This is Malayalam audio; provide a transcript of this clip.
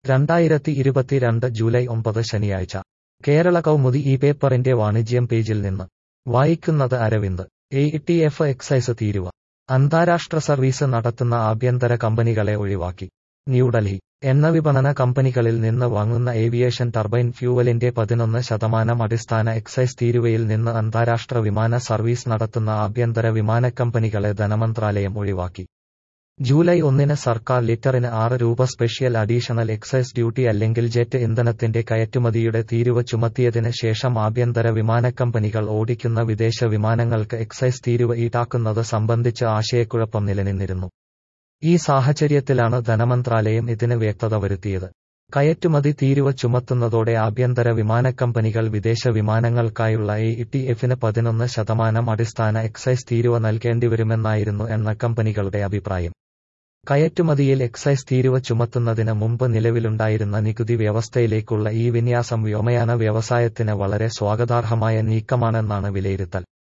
രണ്ടായിരത്തി ഇരുപത്തിരണ്ട് ജൂലൈ ഒമ്പത് ശനിയാഴ്ച കേരള കൗമുദി ഈ പേപ്പറിന്റെ വാണിജ്യം പേജിൽ നിന്ന് വായിക്കുന്നത് Aravind A T F excise തീരുവ അന്താരാഷ്ട്ര സർവീസ് നടത്തുന്ന ആഭ്യന്തര കമ്പനികളെ ഒഴിവാക്കി ന്യൂഡൽഹി എണ്ണ വിപണന കമ്പനികളിൽ നിന്ന് വാങ്ങുന്ന ഏവിയേഷൻ ടർബൈൻ ഫ്യൂവലിന്റെ പതിനൊന്ന് ശതമാനം അടിസ്ഥാന എക്സൈസ് തീരുവയിൽ നിന്ന് അന്താരാഷ്ട്ര വിമാന സർവീസ് നടത്തുന്ന ആഭ്യന്തര വിമാനക്കമ്പനികളെ ധനമന്ത്രാലയം ഒഴിവാക്കി ജൂലൈ ഒന്നിന് സർക്കാർ ലിറ്ററിന് ആറ് രൂപ സ്പെഷ്യൽ അഡീഷണൽ എക്സൈസ് ഡ്യൂട്ടി അല്ലെങ്കിൽ ജെറ്റ് ഇന്ധനത്തിന്റെ കയറ്റുമതിയുടെ തീരുവ ചുമത്തിയതിന് ശേഷം ആഭ്യന്തര വിമാനക്കമ്പനികൾ ഓടിക്കുന്ന വിദേശ വിമാനങ്ങൾക്ക് എക്സൈസ് തീരുവ ഈടാക്കുന്നത് സംബന്ധിച്ച് ആശയക്കുഴപ്പം നിലനിന്നിരുന്നു ഈ സാഹചര്യത്തിലാണ് ധനമന്ത്രാലയം ഇതിന് വ്യക്തത വരുത്തിയത് കയറ്റുമതി തീരുവ ചുമത്തുന്നതോടെ ആഭ്യന്തര വിമാനക്കമ്പനികൾ വിദേശ വിമാനങ്ങൾക്കായുള്ള എ ടി എഫിന് പതിനൊന്ന് ശതമാനം അടിസ്ഥാന എക്സൈസ് തീരുവ നൽകേണ്ടിവരുമെന്നായിരുന്നു എണ്ണക്കമ്പനികളുടെ അഭിപ്രായം കയറ്റുമതിയിൽ എക്സൈസ് തീരുവ ചുമത്തുന്നതിന് മുമ്പ് നിലവിലുണ്ടായിരുന്ന നികുതി വ്യവസ്ഥയിലേക്കുള്ള ഈ വിന്യാസം വ്യോമയാന വ്യവസായത്തിന് വളരെ സ്വാഗതാർഹമായ നീക്കമാണെന്നാണ് വിലയിരുത്തൽ